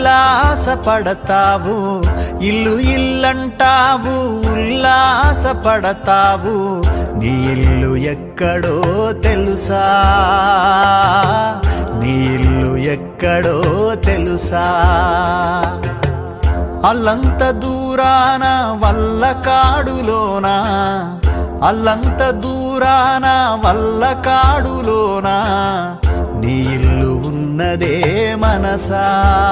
ఉల్లాసపడతావు ఇల్లు ఇల్లంటావు ఉల్లాసపడతావు నీ ఇల్లు ఎక్కడో తెలుసా నీ ఇల్లు ఎక్కడో తెలుసా అల్లంత దూరాన వల్ల కాడులోనా అల్లంత దూరాన వల్ల కాడులోనా నీ ఇల్లు ఉన్నదే మనసా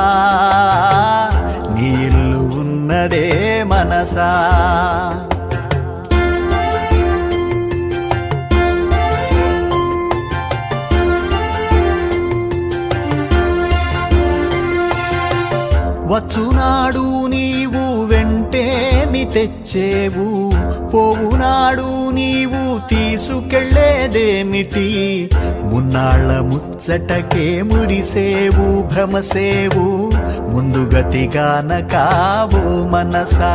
నీ ఇల్లు ఉన్నదే మనసా వచ్చునాడు నీవు వెంటేమి తెచ్చేవు పోవునాడు నీవు తీసుకెళ్లేదేమిటి మున్నాళ్ళ ముచ్చటకే మురిసేవు భ్రమసేవు ముందుగతిగాన కావు మనసా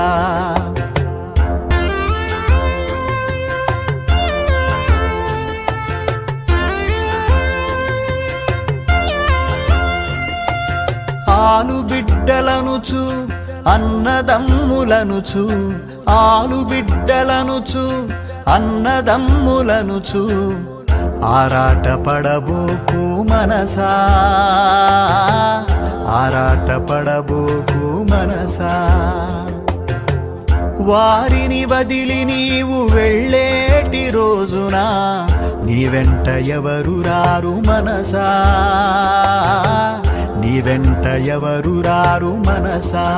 ఆలు బిడ్డలనుచు అన్నదమ్ములనుచు ఆలు బిడ్డలనుచు అన్నదమ్ములనుచు ఆరాట పడబోకు మనసా ఆరాట పడబోకు మనసా వారిని వదిలి నీవు వెళ్ళేటి రోజున నీ వెంట ఎవరు రారు మనసా నీ వెంట ఎవరు రారు మనసా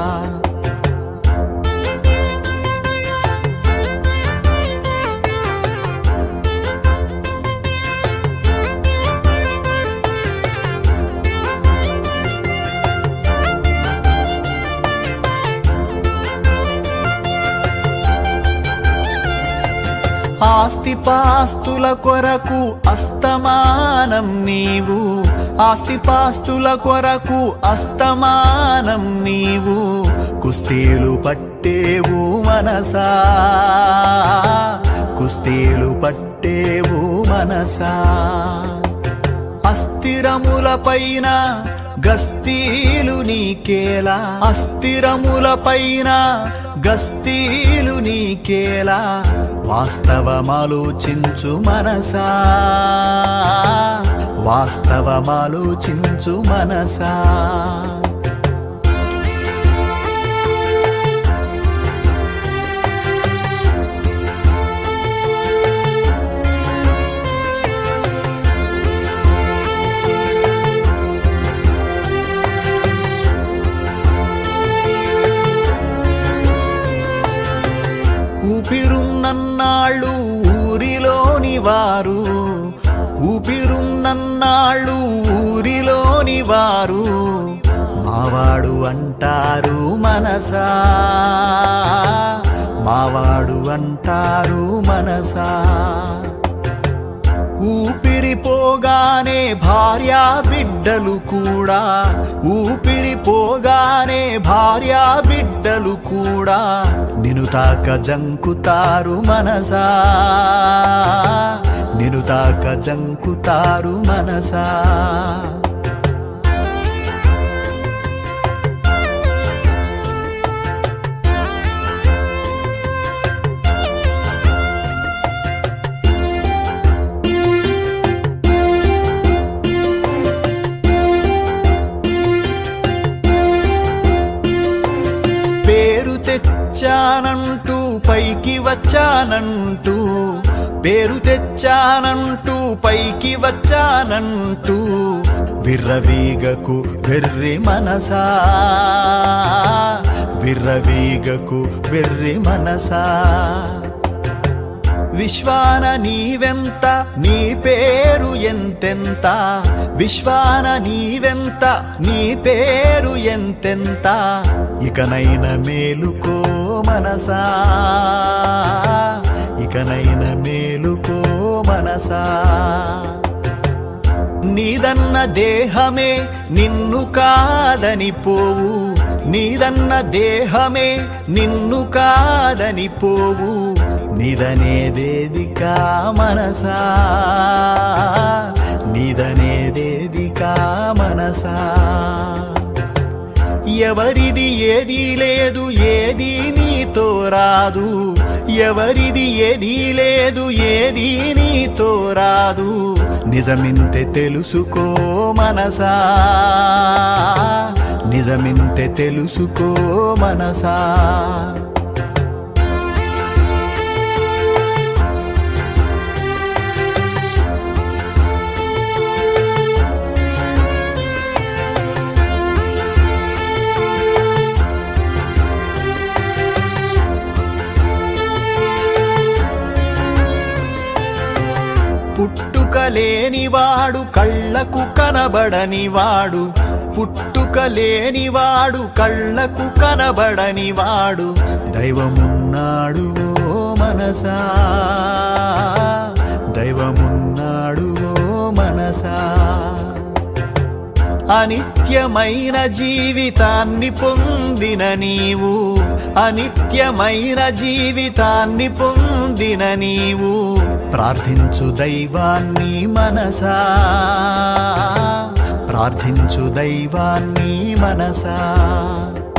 ఆస్తిపాస్తుల కొరకు అస్తమానం నీవు ఆస్తిపాస్తుల కొరకు అస్తమానం నీవు కుస్తీలు పట్టేవు మనసా కుస్తీలు పట్టేవు మనసా అస్థిరముల పైన గస్తీలు నీకేలా అస్థిరముల పైన గస్తీలు నీకేలా వాస్తవమాలోచించు మనసా వాస్తవమాలోచించు మనసా ఊపిరున్నన్నాళ్ళు ఊరిలోని వారు ఊపిరున్నన్నాళ్ళు ఊరిలోని వారు మావాడు అంటారు మనసా మావాడు అంటారు మనసా ఊపిరిపోగానే భార్యా బిడ్డలు కూడా ఊపిరిపోగానే భార్యా బిడ్డలు కూడా నిను తాక జంకుతారు మనసా నిను తాక జంకుతారు మనసా పేరు తెచ్చానంటూ పైకి వచ్చానంటూ పేరు తెచ్చానంటూ పైకి వచ్చానంటూ విర్రవీగకు వెర్రి మనసా విర్రవీగకు వెర్రి మనసా విశ్వాన నీవెంత నీ పేరు ఎంతెంత విశ్వాన నీవెంత నీ పేరు ఎంతెంత ఇకనైన మేలుకో మనసా ఇకనైన మేలుకో మనసా నీదన్న దేహమే నిన్ను కాదని పోవు నీదన్న దేహమే నిన్ను కాదని పోవు నిదనేదేదికా మనసా నిదనేదేదికా మనసా ఎవరిది ఏదీ లేదు ఏది నీతో రాదు ఎవరిది ఏదీ లేదు ఏది నీతో రాదు నిజమింతే తెలుసుకో మనసా నిజమింతే తెలుసుకో మనసా పుట్టుక లేనివాడు కళ్ళకు కనబడనివాడు పుట్టుక లేనివాడు కళ్ళకు కనబడనివాడు దైవమున్నాడు ఓ మనసా దైవమున్నాడు ఓ మనసా అనిత్యమైన జీవితాన్ని పొందిన నీవు అనిత్యమైన జీవితాన్ని పొందిన నీవు ప్రార్థించు దైవాన్ని మనసా ప్రార్థించు దైవాన్ని మనసా